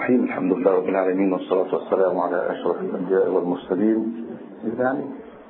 الرحيم الحمد لله رب العالمين والصلاة والسلام على أشرف الأنبياء والمرسلين يعني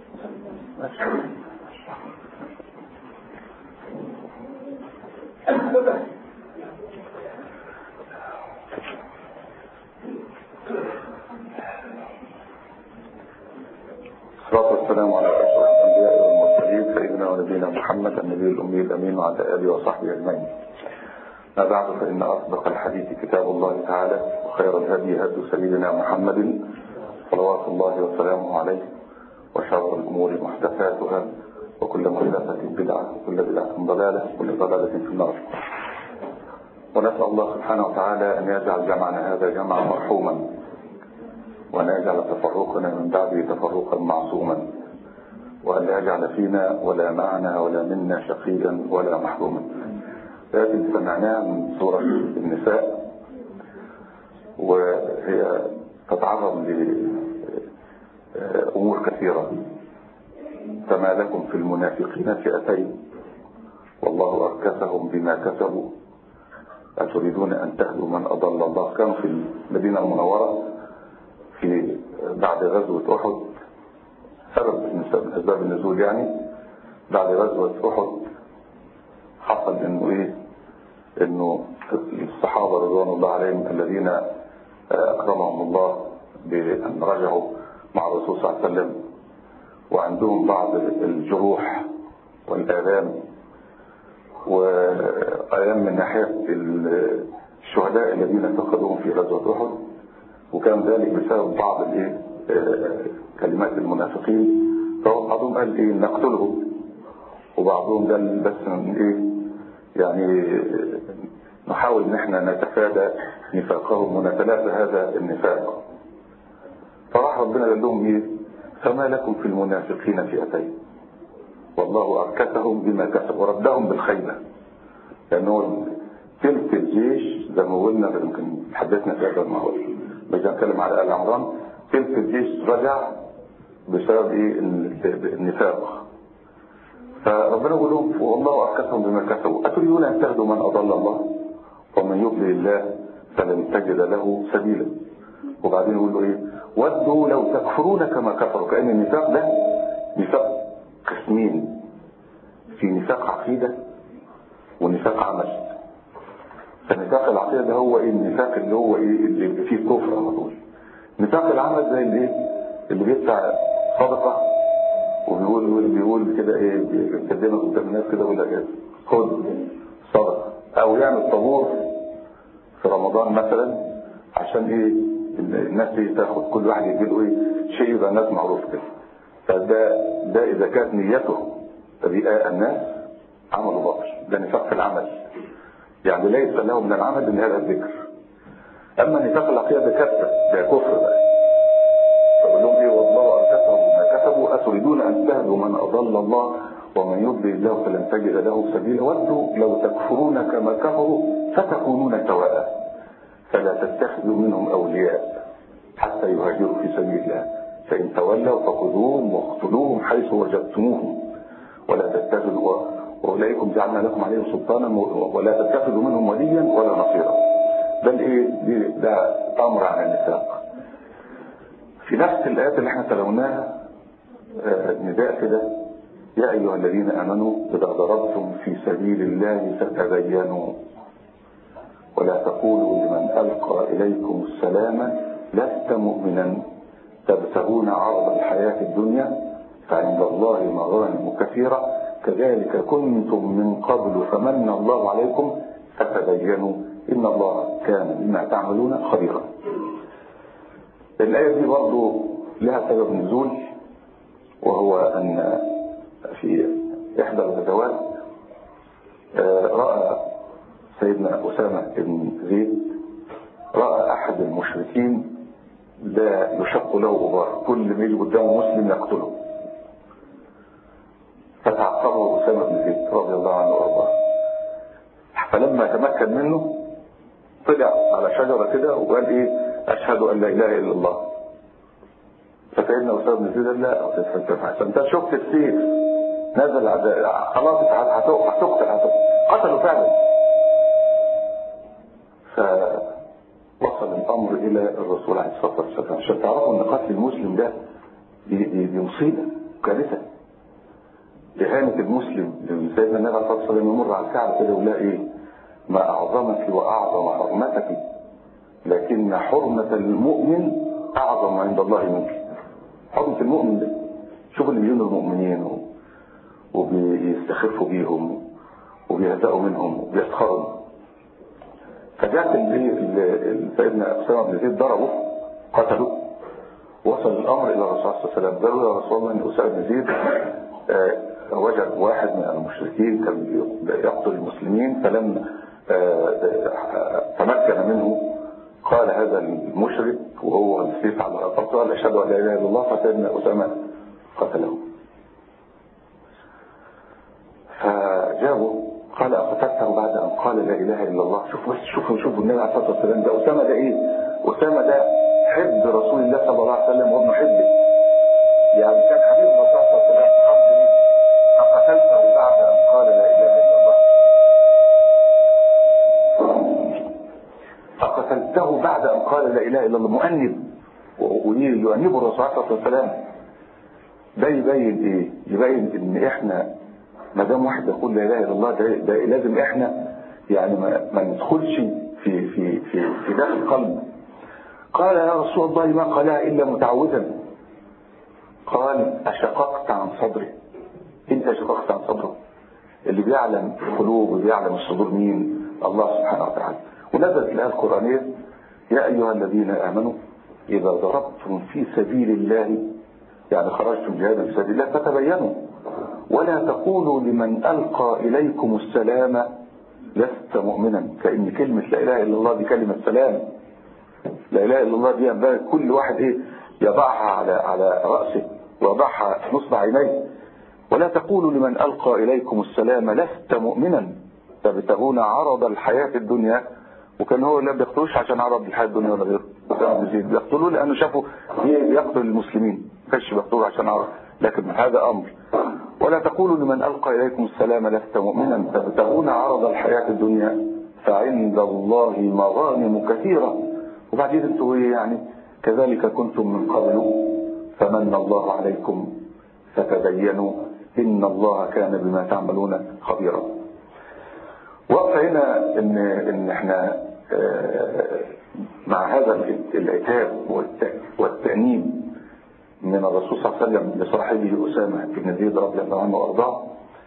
الصلاة والسلام على أشرف الأنبياء والمرسلين سيدنا ونبينا محمد النبي الأمي الأمين وعلى آله وصحبه أجمعين ما بعد فإن أصدق الحديث كتاب الله تعالى وخير الهدي هدي سيدنا محمد صلوات الله وسلامه عليه وشر الأمور محدثاتها وكل محدثة بدعة وكل بدعة ضلالة وكل ضلالة في النار ونسأل الله سبحانه وتعالى أن يجعل جمعنا هذا جمعا مرحوما وأن يجعل تفرقنا من بعده تفرقا معصوما وأن لا يجعل فينا ولا معنا ولا منا شقيا ولا محروما لكن سمعناها من سورة النساء وهي تتعرض لأمور كثيرة فما لكم في المنافقين فئتين والله أركسهم بما كسبوا أتريدون أن تهدوا من أضل الله كانوا في المدينة المنورة في بعد غزوة أحد سبب من أسباب النزول يعني بعد غزوة أحد حصل انه ايه انه الصحابة رضوان الله عليهم الذين اكرمهم الله بان رجعوا مع الرسول صلى الله عليه وسلم وعندهم بعض الجروح والآلام وآلام من ناحية الشهداء الذين فقدوهم في غزوة أحد وكان ذلك بسبب بعض الايه كلمات المنافقين فبعضهم قال ايه نقتلهم وبعضهم قال بس من ايه يعني نحاول ان احنا نتفادى نفاقهم ونتلافى هذا النفاق فراح ربنا قال لهم ايه فما لكم في المنافقين فئتين والله اركسهم بما كسبوا وردهم بالخيبه لانه تلك الجيش زي ما قلنا يمكن حدثنا في هذا الموضوع مش هنتكلم على ال عمران تلك الجيش رجع بسبب ايه النفاق فربنا يقول لهم والله أركسهم بما كسبوا أتريدون أن تهدوا من أضل الله ومن يضلل الله فلن تجد له سبيلا وبعدين يقول له إيه ودوا لو تكفرون كما كفروا كأن النفاق ده نفاق قسمين في نفاق عقيدة ونفاق عمل فنفاق العقيدة ده هو إيه النفاق اللي هو إيه اللي فيه كفر على طول نفاق العمل زي اللي إيه اللي بيدفع صدقة وبيقول بيقول, بيقول كده ايه بيقدمها قدام الناس كده ولا ايه خد صدقه او يعمل طابور في رمضان مثلا عشان ايه الناس دي تاخد كل واحد يديله ايه شيء يبقى الناس معروف كده فده ده اذا كانت نيته رئاء الناس عملوا باطل ده نفاق في العمل يعني ليس له من العمل من هذا الذكر اما نفاق العقيده ده كفر ده كفر بقى فقول لهم ايه والله اركسهم بما كسبوا اتريدون ان تهدوا من اضل الله ومن يضلل الله فلن تجد له سبيلا ودوا لو تكفرون كما كفروا فتكونون سواء فلا تتخذوا منهم اولياء حتى يهاجروا في سبيل الله فان تولوا فخذوهم واقتلوهم حيث وجدتموهم ولا تتخذوا واولئكم جعلنا لكم عليهم سلطانا ولا تتخذوا منهم وليا ولا نصيرا بل ايه ده امر عن النفاق في نفس الآيات اللي احنا تلوناها نداء كده يا أيها الذين آمنوا إذا ضربتم في سبيل الله فتبينوا ولا تقولوا لمن ألقى إليكم السلام لست مؤمنا تبتغون عرض الحياة الدنيا فعند الله مغانم كثيرة كذلك كنتم من قبل فمن الله عليكم فتبينوا إن الله كان بما تعملون خبيرا الآية دي برضو لها سبب نزول وهو أن في إحدى الغزوات رأى سيدنا أسامة بن زيد رأى أحد المشركين لا يشق له غبار كل ما يجي قدامه مسلم يقتله فتعقبه أسامة بن زيد رضي الله عنه وارضاه فلما تمكن منه طلع على شجرة كده وقال ايه اشهد ان لا اله الا الله فسيدنا اسامه بن زيد لا انت شفت السيف نزل خلاص هتقتل هتقتل قتلوا فعلا ف وصل الامر الى الرسول عليه الصلاه والسلام عشان تعرفوا ان قتل المسلم ده دي, دي, دي مصيبه كارثه إهانة المسلم سيدنا النبي عليه الصلاة والسلام يمر على الكعبة كده ويقول إيه ما أعظمك وأعظم حرمتك لكن حرمة المؤمن أعظم عند الله منك حرمة المؤمن ده شوف اللي بيجون المؤمنين و... وبيستخفوا بيهم وبيهزأوا منهم وبيسخروا فجاءت اللي سيدنا أسامة بن زيد ضربه قتله وصل الأمر إلى الرسول صلى الله عليه وسلم قالوا يا رسول الله أن أسامة بن زيد آه وجد واحد من المشركين كان يقتل المسلمين فلما تمكن منه قال هذا المشرك وهو السيف على قال اشهد ان لا اله الا الله فسيدنا اسامه قتله فجابوا قال اقتلته بعد ان قال لا اله الا الله شوفوا بس شوفوا شوفوا النبي عليه الصلاه والسلام ده اسامه ده ايه؟ اسامه ده حب رسول الله صلى الله عليه وسلم وابن حبه يعني كان حبيب الرسول صلى الله عليه وسلم فقتلته بعد ان قال لا اله الا الله فقتلته بعد ان قال لا اله الا الله مؤنب ويؤنبه الرسول صلى الله عليه وسلم ده يبين ايه؟ يبين ان احنا ما دام واحد يقول لا اله الا الله ده, ده لازم احنا يعني ما, ما ندخلش في في في في داخل قلب قال يا رسول الله ما قالها الا متعودا قال اشققت عن صدري انت شققت عن صدره اللي بيعلم القلوب وبيعلم الصدور مين الله سبحانه وتعالى ونزلت الآية القرآنية يا أيها الذين آمنوا إذا ضربتم في سبيل الله يعني خرجتم جهادا في سبيل الله فتبينوا ولا تقولوا لمن ألقى إليكم السلام لست مؤمنا كأن كلمة لا إله إلا الله دي كلمة سلام لا إله إلا الله دي ينبغي كل واحد إيه يضعها على على رأسه ويضعها نصب عينيه ولا تقولوا لمن ألقى إليكم السلام لست مؤمنا تبتغون عرض الحياة الدنيا وكان هو لا بيقتلوش عشان عرض الحياة الدنيا ولا غيره بيقتلوه لأنه شافوا يقتل المسلمين كانش بيقتلوه عشان عرض لكن هذا أمر ولا تقولوا لمن ألقى إليكم السلام لست مؤمنا تبتغون عرض الحياة الدنيا فعند الله مغانم كثيرة وبعدين انتوا يعني كذلك كنتم من قبل فمن الله عليكم فتبينوا إن الله كان بما تعملون خبيرا وقفة هنا إن, إن إحنا مع هذا العتاب والتأنيب من الرسول صلى الله عليه وسلم لصاحبه أسامة بن زيد رضي الله عنه وأرضاه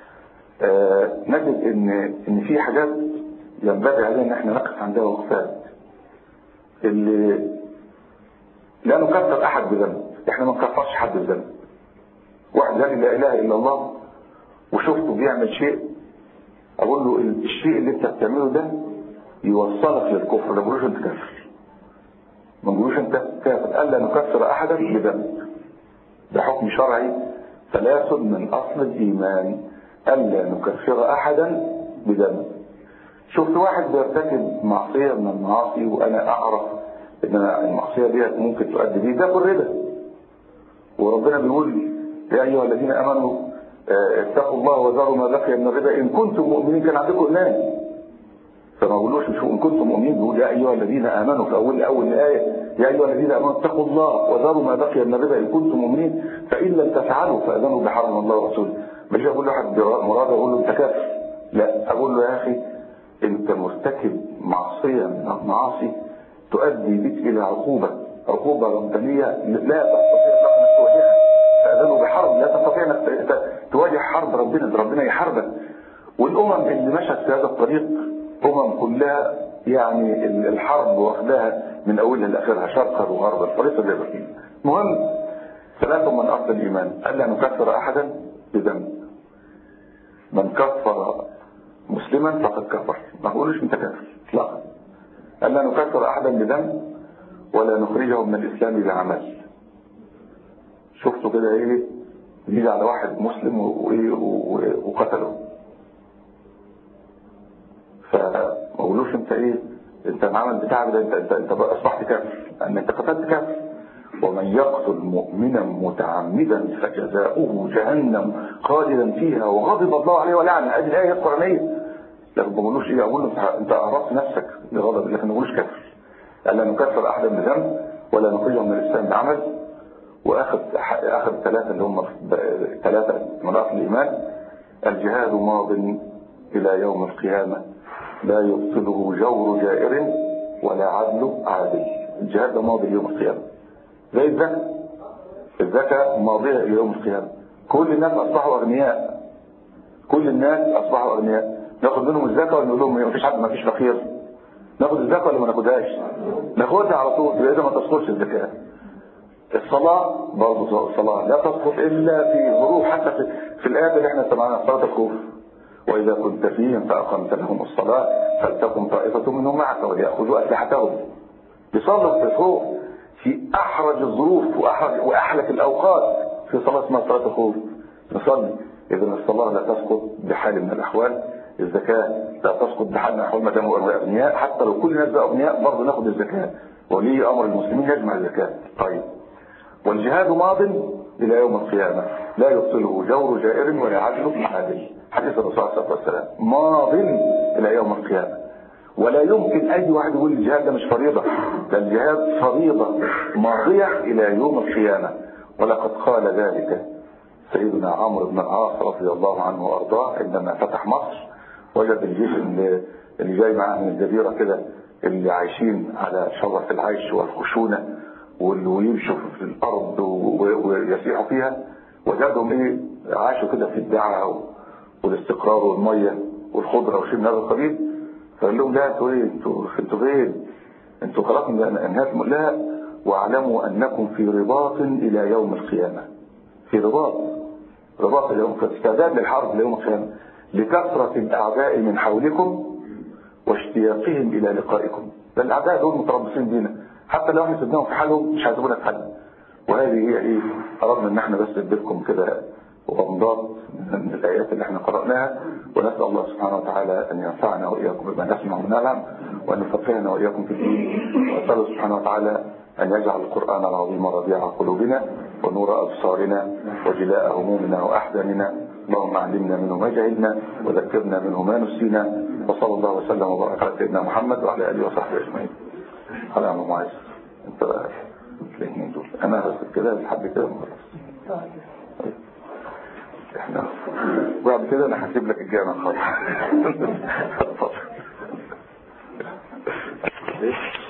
نجد إن إن في حاجات ينبغي علينا إن إحنا نقف عندها وقفات اللي لا نكفر أحد بذنب إحنا ما نكفرش حد بذنب واحد قال لا اله الا الله وشفته بيعمل شيء اقول له الشيء اللي انت بتعمله ده يوصلك للكفر ما بقولوش انت كافر ما بقولوش انت كافر قال لا نكفر احدا بذنب ده حكم شرعي ثلاث من اصل الايمان الا نكفر احدا بذنب شفت واحد بيرتكب معصيه من المعاصي وانا اعرف ان المعصيه ديت ممكن تؤدي بيه ده بالربا وربنا بيقول يا أيها الذين أمنوا اتقوا الله وذروا ما بقي من الربا إن كنتم مؤمنين كان عندكم إيمان فما بقولوش مش إن كنتم مؤمنين بيقول يا أيها الذين آمنوا في أول أول الآية يا أيها الذين آمنوا اتقوا الله وذروا ما بقي من الربا إن كنتم مؤمنين فإن لم تفعلوا فأذنوا بحرم الله ورسوله مش أقول لواحد مراد أقول له أنت كافر لا أقول له يا أخي أنت مرتكب معصية من المعاصي تؤدي بك إلى عقوبة عقوبة ربانية لا تستطيع أن تواجهها فأذنوا بحرب لا تستطيع أنك تواجه حرب ربنا ربنا يحاربك والأمم اللي مشت في هذا الطريق أمم كلها يعني الحرب واخداها من أولها لآخرها شرقا وغربا طريقة زي الرحيم المهم ثلاث من أصل الإيمان ألا نكفر أحدا بذنب من كفر مسلما فقد كفر ما بقولوش انت كافر اطلاقا ألا نكفر أحدا بذنب ولا نخرجه من الإسلام بعمل شفتوا كده ايه يجي على واحد مسلم وايه وقتله فما قولوش انت ايه انت العمل بتاعك ده انت انت, انت اصبحت كافر ان انت قتلت كافر ومن يقتل مؤمنا متعمدا فجزاؤه جهنم خالدا فيها وغضب الله عليه ولعنه ادي الايه القرانيه لكن ما بقولوش ايه اقول له انت اعرضت نفسك لغضب لكن ما بقولوش كافر ألا نكفر أحدا بذنب ولا نخرجه من الإسلام بعمل وأخذ أخذ ثلاثة اللي هم ثلاثة مناطق الإيمان الجهاد ماض إلى يوم القيامة لا يبطله جور جائر ولا عدل عادل الجهاد ماضي يوم القيامة زي الزكاة الزكاة ماضية إلى يوم القيامة كل الناس أصبحوا أغنياء كل الناس أصبحوا أغنياء ناخد منهم الزكاة ونقول لهم ما فيش حد ما فيش فقير ناخد الزكاة ولا ما ناخدهاش ناخدها على طول يبقى إذا ما تسقطش الزكاة الصلاة برضه الصلاة لا تسقط إلا في ظروف حتى في, في الآيات اللي احنا سمعناها صلاة الخوف وإذا كنت فيهم فأقمت لهم الصلاة فلتكن طائفة منهم معك وليأخذوا أسلحتهم بيصلوا في الخوف في أحرج الظروف وأحرج وأحلك الأوقات في صلاة اسمها صلاة الخوف نصلي إذا الصلاة لا تسقط بحال من الأحوال الزكاة لا تسقط بحال من الأحوال ما داموا أغنياء حتى لو كل الناس بقى أغنياء برضه ناخد الزكاة ولي أمر المسلمين يجمع الزكاة طيب والجهاد ماض إلى يوم القيامة لا يبطله جور جائر ولا عدل عادل حديث الرسول صلى الله عليه وسلم ماض إلى يوم القيامة ولا يمكن أي واحد يقول الجهاد ده مش فريضة ده الجهاد فريضة ماضية إلى يوم القيامة ولقد قال ذلك سيدنا عمرو بن العاص رضي الله عنه وأرضاه عندما فتح مصر وجد الجيش اللي, اللي جاي معاه من الجزيرة كده اللي عايشين على شرف العيش والخشونة واللي يمشوا في الأرض ويسيحوا فيها وجدهم ايه عاشوا كده في الدعاء والاستقرار والمية والخضرة وشيء من هذا القبيل فقال لهم لا انتوا ايه انتوا انتوا فين انتوا خلاص انهاكم لا واعلموا انكم في رباط الى يوم القيامة في رباط رباط اليوم استعداد للحرب ليوم القيامة لكثرة الاعداء من حولكم واشتياقهم الى لقائكم ده الاعداء دول متربصين بينا حتى لو احنا سيبناهم في حالهم مش هيسيبونا في حالهم وهذه هي ايه اردنا ان احنا بس نديلكم كده وغمضات من الآيات اللي احنا قرأناها ونسأل الله سبحانه وتعالى أن ينفعنا وإياكم بما نسمع ونعلم وأن يفقهنا وإياكم في الدين وأسأله سبحانه وتعالى أن يجعل القرآن العظيم ربيع قلوبنا ونور أبصارنا وجلاء همومنا وأحزاننا اللهم علمنا منه ما جهلنا وذكرنا منه ما نسينا وصلى الله وسلم وبارك على سيدنا محمد وعلى آله وصحبه أجمعين على أمر معيز انت بقى الاثنين دول أنا بس كده لحد كده خلاص احنا وبعد كده انا هسيب لك الجامع خالص